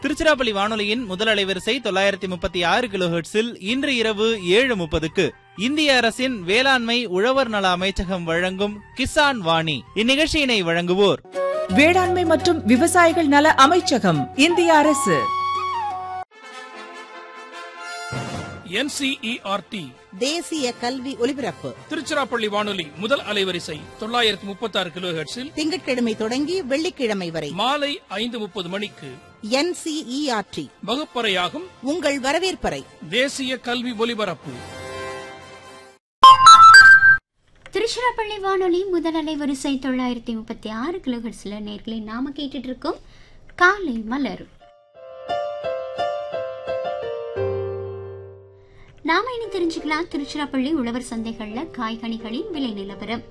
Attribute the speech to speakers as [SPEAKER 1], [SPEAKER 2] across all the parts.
[SPEAKER 1] திருச்சிராப்பள்ளி வானொலியின் முதல் அலைவரிசை தொள்ளாயிரத்தி முப்பத்தி ஆறு கிலோ ஹெர்ட்ஸில் இன்று இரவு ஏழு முப்பதுக்கு இந்திய அரசின் வேளாண்மை உழவர் நல அமைச்சகம் வழங்கும் கிசான் வாணி இந்நிகழ்ச்சியினை வழங்குவோர்
[SPEAKER 2] வேளாண்மை மற்றும் விவசாயிகள் நல அமைச்சகம் இந்திய அரசு
[SPEAKER 3] என்சிஇஆர்டி
[SPEAKER 4] தேசிய கல்வி ஒலிபரப்பு
[SPEAKER 3] திருச்சிராப்பள்ளி வானொலி முதல் அலைவரிசை தொள்ளாயிரத்தி முப்பத்தி ஆறு கிலோ ஹெர்ட்ஸில்
[SPEAKER 4] திங்கட்கிழமை தொடங்கி வெள்ளிக்கிழமை வரை
[SPEAKER 3] மாலை ஐந்து முப்பது மணிக்கு
[SPEAKER 4] என்சிஇஆர்டி
[SPEAKER 3] வகுப்பறையாகும்
[SPEAKER 4] உங்கள் வரவேற்பறை
[SPEAKER 3] தேசிய கல்வி ஒலிபரப்பு
[SPEAKER 5] திருச்சிராப்பள்ளி வானொலி முதல் அலைவரிசை தொள்ளாயிரத்தி முப்பத்தி ஆறு கிலோஹெர்ட்ஸ்ல நேர்களை நாம கேட்டுட்டு இருக்கோம் காலை மலர் நாம இனி தெரிஞ்சுக்கலாம் திருச்சிராப்பள்ளி உழவர் சந்தைகள்ல காய்கனிகளின் விலை நிலவரம்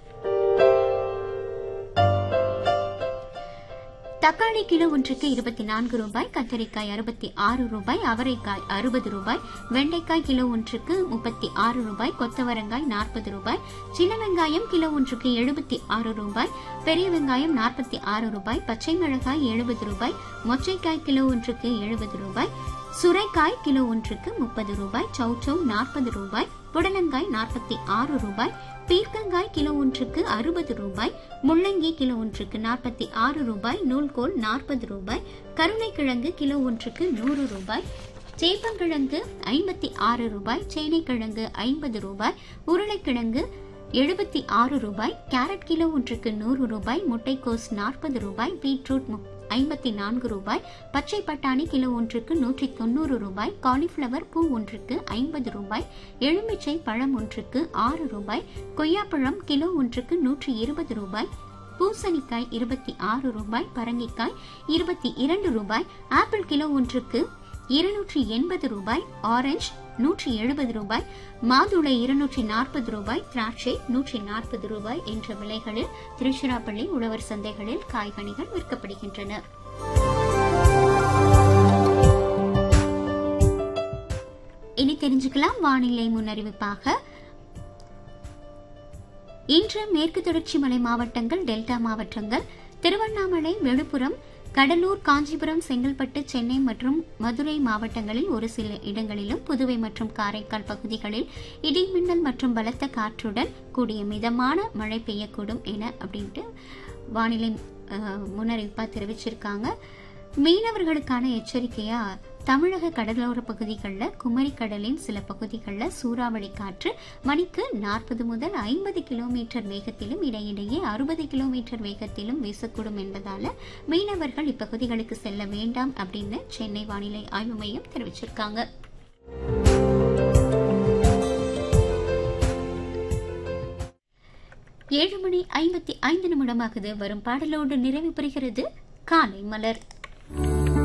[SPEAKER 5] தக்காளி கிலோ ஒன்றுக்கு இருபத்தி நான்கு ரூபாய் கத்தரிக்காய் அறுபத்தி ஆறு ரூபாய் அவரைக்காய் அறுபது ரூபாய் வெண்டைக்காய் கிலோ ஒன்றுக்கு முப்பத்தி ஆறு ரூபாய் கொத்தவரங்காய் நாற்பது ரூபாய் சின்ன வெங்காயம் கிலோ ஒன்றுக்கு எழுபத்தி ஆறு ரூபாய் பெரிய வெங்காயம் நாற்பத்தி ஆறு ரூபாய் பச்சை மிளகாய் எழுபது ரூபாய் மொச்சைக்காய் கிலோ ஒன்றுக்கு எழுபது ரூபாய் சுரைக்காய் கிலோ ஒன்றுக்கு முப்பது ரூபாய் சௌச்சௌ நாற்பது ரூபாய் புடலங்காய் நாற்பத்தி ஆறு ரூபாய் பீர்க்கங்காய் கிலோ ஒன்றுக்கு அறுபது ரூபாய் முள்ளங்கி கிலோ ஒன்றுக்கு நாற்பத்தி ஆறு ரூபாய் நூல்கோல் நாற்பது ரூபாய் கருணைக்கிழங்கு கிலோ ஒன்றுக்கு நூறு ரூபாய் சேப்பங்கிழங்கு ஐம்பத்தி ஆறு ரூபாய் சேனைக்கிழங்கு ஐம்பது ரூபாய் உருளைக்கிழங்கு எழுபத்தி ஆறு ரூபாய் கேரட் கிலோ ஒன்றுக்கு நூறு ரூபாய் முட்டைக்கோஸ் நாற்பது ரூபாய் பீட்ரூட் ஐம்பத்தி நான்கு ரூபாய் பச்சை பட்டாணி கிலோ ஒன்றுக்கு நூற்றி தொண்ணூறு ரூபாய் காலிஃப்ளவர் பூ ஒன்றுக்கு ஐம்பது ரூபாய் எலுமிச்சை பழம் ஒன்றுக்கு ஆறு ரூபாய் கொய்யாப்பழம் கிலோ ஒன்றுக்கு நூற்றி இருபது ரூபாய் பூசணிக்காய் இருபத்தி ஆறு ரூபாய் பரங்கிக்காய் இருபத்தி இரண்டு ரூபாய் ஆப்பிள் கிலோ ஒன்றுக்கு இருநூற்றி எண்பது ரூபாய் ஆரஞ்சு நூற்றி எழுபது ரூபாய் மாதுளை இருநூற்றி நாற்பது ரூபாய் திராட்சை நூற்றி நாற்பது ரூபாய் என்ற விலைகளில் திருச்சிராப்பள்ளி உழவர் சந்தைகளில் காய்கனிகள் விற்கப்படுகின்றன இனி தெரிஞ்சுக்கலாம் வானிலை முன்னறிவிப்பாக இன்று மேற்கு தொடர்ச்சி மலை மாவட்டங்கள் டெல்டா மாவட்டங்கள் திருவண்ணாமலை விழுப்புரம் கடலூர் காஞ்சிபுரம் செங்கல்பட்டு சென்னை மற்றும் மதுரை மாவட்டங்களில் ஒரு சில இடங்களிலும் புதுவை மற்றும் காரைக்கால் பகுதிகளில் இடி மின்னல் மற்றும் பலத்த காற்றுடன் கூடிய மிதமான மழை பெய்யக்கூடும் என அப்படின்ட்டு வானிலை முன்னறிவிப்பாக தெரிவிச்சிருக்காங்க மீனவர்களுக்கான எச்சரிக்கையா தமிழக கடலோர பகுதிகளில் குமரி கடலின் சில பகுதிகளில் சூறாவளி காற்று மணிக்கு நாற்பது முதல் ஐம்பது கிலோமீட்டர் வேகத்திலும் இடையிடையே அறுபது கிலோமீட்டர் வேகத்திலும் வீசக்கூடும் என்பதால மீனவர்கள் இப்பகுதிகளுக்கு செல்ல வேண்டாம் அப்படின்னு சென்னை வானிலை ஆய்வு மையம் தெரிவிச்சிருக்காங்க ஏழு மணி ஐம்பத்தி ஐந்து நிமிடமாகுது வரும் பாடலோடு நிறைவு பெறுகிறது காலை மலர்